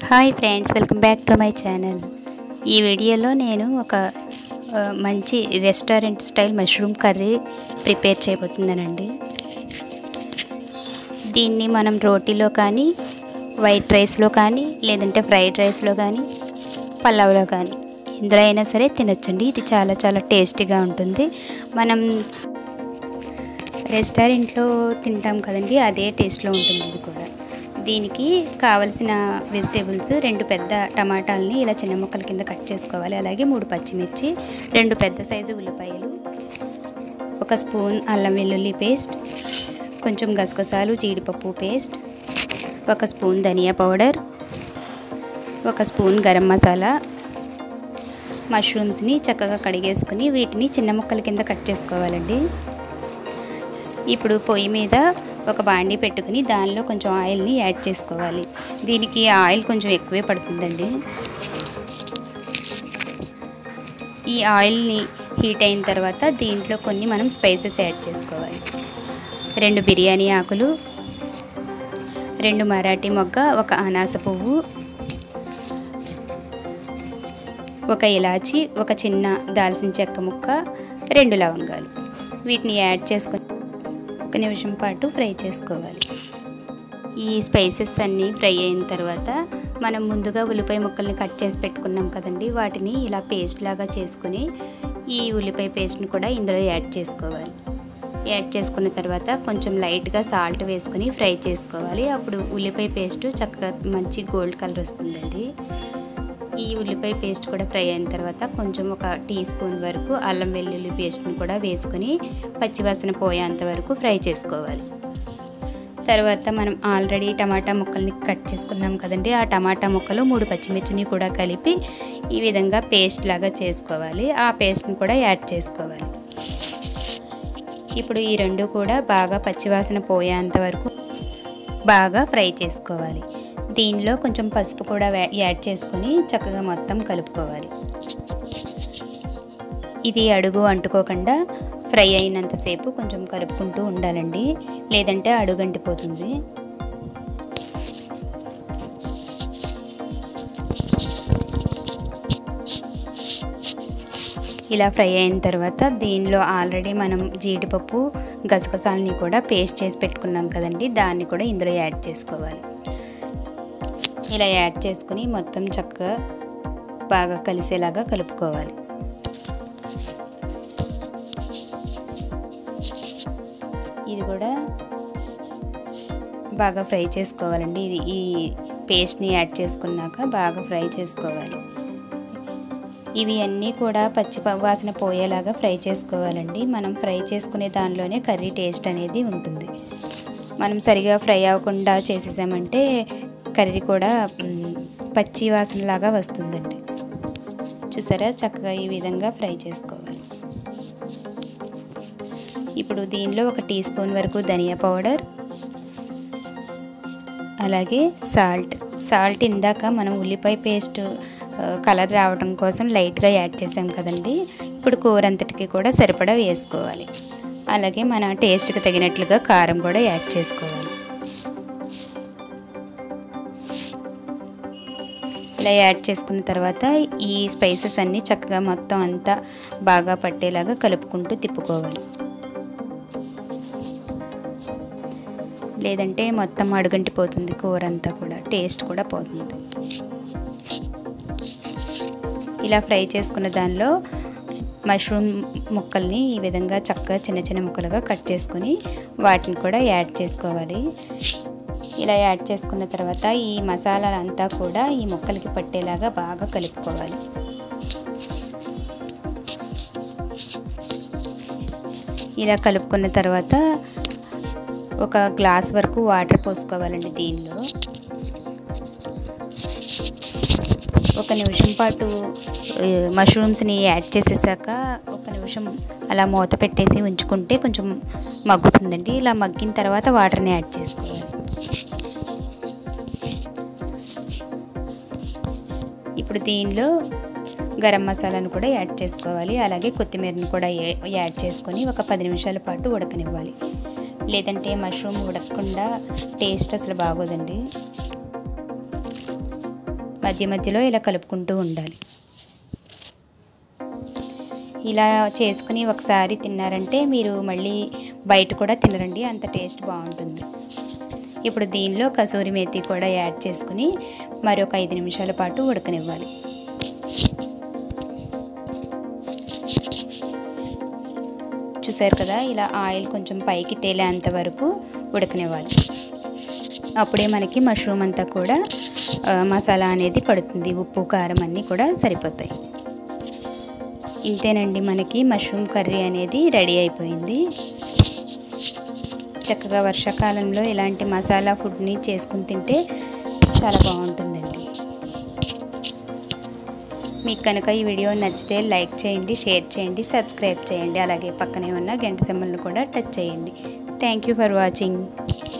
hi friends welcome back to my channel ఈ వీడియోలో నేను ఒక ఆ, మంచి restaurant style mushroom curry prepare చేయబోతున్నానండి దీన్ని మనం రోటీలో కానీ వైట్ రైస్లో కానీ లేదంటే ఫ్రైడ్ రైస్లో కానీ పలావ్లో కానీ ఎందులో అయినా సరే తినొచ్చండి ఇది చాలా చాలా టేస్టీగా ఉంటుంది మనం రెస్టారెంట్లో తింటాం కదండి అదే టేస్ట్లో ఉంటుంది ఇది కూడా దీనికి కావలసిన వెజిటేబుల్స్ రెండు పెద్ద టమాటాలని ఇలా చిన్న ముక్కల కింద కట్ చేసుకోవాలి అలాగే మూడు పచ్చిమిర్చి రెండు పెద్ద సైజు ఉల్లిపాయలు ఒక స్పూన్ అల్లం వెల్లుల్లి పేస్ట్ కొంచెం గసగసాలు జీడిపప్పు పేస్ట్ ఒక స్పూన్ ధనియా పౌడర్ ఒక స్పూన్ గరం మసాలా మష్రూమ్స్ని చక్కగా కడిగేసుకుని వీటిని చిన్న ముక్కల కింద కట్ చేసుకోవాలండి ఇప్పుడు పొయ్యి మీద ఒక బాండీ పెట్టుకుని దానిలో కొంచెం ఆయిల్ని యాడ్ చేసుకోవాలి దీనికి ఆయిల్ కొంచెం ఎక్కువే పడుతుందండి ఈ ఆయిల్ని హీట్ అయిన తర్వాత దీంట్లో కొన్ని మనం స్పైసెస్ యాడ్ చేసుకోవాలి రెండు బిర్యానీ ఆకులు రెండు మరాఠీ మొగ్గ ఒక అనాస పువ్వు ఒక ఇలాచి ఒక చిన్న దాల్చిన చెక్క ముక్క రెండు లవంగాలు వీటిని యాడ్ చేసుకొని ఒక నిమిషం పాటు ఫ్రై చేసుకోవాలి ఈ స్పైసెస్ అన్నీ ఫ్రై అయిన తర్వాత మనం ముందుగా ఉల్లిపాయ ముక్కల్ని కట్ చేసి పెట్టుకున్నాం కదండి వాటిని ఇలా పేస్ట్ లాగా చేసుకుని ఈ ఉల్లిపాయ పేస్ట్ని కూడా ఇందులో యాడ్ చేసుకోవాలి యాడ్ చేసుకున్న తర్వాత కొంచెం లైట్గా సాల్ట్ వేసుకుని ఫ్రై చేసుకోవాలి అప్పుడు ఉల్లిపాయ పేస్ట్ చక్కగా మంచి గోల్డ్ కలర్ వస్తుందండి ఈ ఉల్లిపాయ పేస్ట్ కూడా ఫ్రై అయిన తర్వాత కొంచెం ఒక టీ స్పూన్ వరకు అల్లం వెల్లుల్లి పేస్ట్ని కూడా వేసుకుని పచ్చివాసన పోయేంత వరకు ఫ్రై చేసుకోవాలి తర్వాత మనం ఆల్రెడీ టమాటా ముక్కల్ని కట్ చేసుకున్నాం కదండి ఆ టమాటా ముక్కలు మూడు పచ్చిమిర్చిని కూడా కలిపి ఈ విధంగా పేస్ట్ లాగా చేసుకోవాలి ఆ పేస్ట్ని కూడా యాడ్ చేసుకోవాలి ఇప్పుడు ఈ రెండు కూడా బాగా పచ్చివాసన పోయేంత వరకు బాగా ఫ్రై చేసుకోవాలి దీనిలో కొంచెం పసుపు కూడా వా- యాడ్ చేసుకొని చక్కగా మొత్తం కలుపుకోవాలి ఇది అడుగు అంటుకోకుండా ఫ్రై అయినంతసేపు కొంచెం కలుపుకుంటూ ఉండాలండి లేదంటే అడుగంటిపోతుంది ఇలా ఫ్రై అయిన తర్వాత దీనిలో ఆల్రెడీ మనం జీడిపప్పు గసగసాలని కూడా పేస్ట్ చేసి పెట్టుకున్నాం కదండి దాన్ని కూడా ఇందులో యాడ్ చేసుకోవాలి ఇలా యాడ్ చేసుకుని మొత్తం చక్కగా బాగా కలిసేలాగా కలుపుకోవాలి ఇది కూడా బాగా ఫ్రై చేసుకోవాలండి ఇది ఈ పేస్ట్ని యాడ్ చేసుకున్నాక బాగా ఫ్రై చేసుకోవాలి ఇవి అన్నీ కూడా పచ్చి ప- వాసన పోయేలాగా ఫ్రై చేసుకోవాలండి మనం ఫ్రై చేసుకునే దానిలోనే కర్రీ టేస్ట్ అనేది ఉంటుంది మనం సరిగా ఫ్రై అవ్వకుండా చేసేసామంటే కర్రీ కూడా మ్, పచ్చి వాసనలాగా వస్తుందండి చూసారా చక్కగా ఈ విధంగా ఫ్రై చేసుకోవాలి ఇప్పుడు దీనిలో ఒక టీ స్పూన్ వరకు ధనియా పౌడర్ అలాగే సాల్ట్ సాల్ట్ ఇందాక మనం ఉల్లిపాయ పేస్ట్ ఆ, కలర్ రావడం కోసం లైట్గా యాడ్ చేసాం కదండి ఇప్పుడు కూర అంతటికి కూడా సరిపడా వేసుకోవాలి అలాగే మన టేస్ట్కి తగినట్లుగా కారం కూడా యాడ్ చేసుకోవాలి ఇలా యాడ్ చేసుకున్న తర్వాత ఈ స్పైసెస్ అన్నీ చక్కగా మొత్తం అంతా బాగా పట్టేలాగా కలుపుకుంటూ తిప్పుకోవాలి లేదంటే మొత్తం అడుగంటిపోతుంది కూర అంతా కూడా టేస్ట్ కూడా పోతుంది ఇలా ఫ్రై చేసుకున్న దానిలో మష్రూమ్ ముక్కల్ని ఈ విధంగా చక్కగా చిన్న చిన్న ముక్కలుగా కట్ చేసుకుని వాటిని కూడా యాడ్ చేసుకోవాలి ఇలా యాడ్ చేసుకున్న తర్వాత ఈ మసాలాలంతా కూడా ఈ ముక్కలకి పట్టేలాగా బాగా కలుపుకోవాలి ఇలా కలుపుకున్న తర్వాత ఒక గ్లాస్ వరకు వాటర్ పోసుకోవాలండి దీనిలో ఒక నిమిషం పాటు ఆ, మష్రూమ్స్ని యాడ్ చేసేసాక ఒక నిమిషం అలా మూత పెట్టేసి ఉంచుకుంటే కొంచెం మగ్గుతుందండి ఇలా మగ్గిన తర్వాత వాటర్ని యాడ్ చేసుకోవాలి ఇప్పుడు దీనిలో గరం మసాలాను కూడా యాడ్ చేసుకోవాలి అలాగే కొత్తిమీరని కూడా యా- యాడ్ చేసుకొని ఒక పది నిమిషాల పాటు ఉడకనివ్వాలి లేదంటే మష్రూమ్ ఉడకకుండా టేస్ట్ అసలు బాగోదండి మధ్య మధ్యలో ఇలా కలుపుకుంటూ ఉండాలి ఇలా చేసుకుని ఒకసారి తిన్నారంటే మీరు మళ్ళీ బయట కూడా తినరండి అంత టేస్ట్ బాగుంటుంది ఇప్పుడు దీనిలో కసూరి మేతి కూడా యాడ్ చేసుకుని మరొక ఐదు నిమిషాల పాటు ఉడకనివ్వాలి చూసారు కదా ఇలా ఆయిల్ కొంచెం పైకి తేలేంత వరకు ఉడకనివ్వాలి అప్పుడే మనకి మష్రూమ్ అంతా కూడా ఆ, మసాలా అనేది పడుతుంది ఉప్పు కారం అన్నీ కూడా సరిపోతాయి ఇంతేనండి మనకి మష్రూమ్ కర్రీ అనేది రెడీ అయిపోయింది చక్కగా వర్షాకాలంలో ఇలాంటి మసాలా ఫుడ్ని చేసుకుని తింటే చాలా బాగుంటుందండి మీకు కనుక ఈ వీడియో నచ్చితే లైక్ చేయండి షేర్ చేయండి సబ్స్క్రైబ్ చేయండి అలాగే పక్కనే ఉన్న గంట సింబల్ని కూడా టచ్ చేయండి థ్యాంక్ యూ ఫర్ వాచింగ్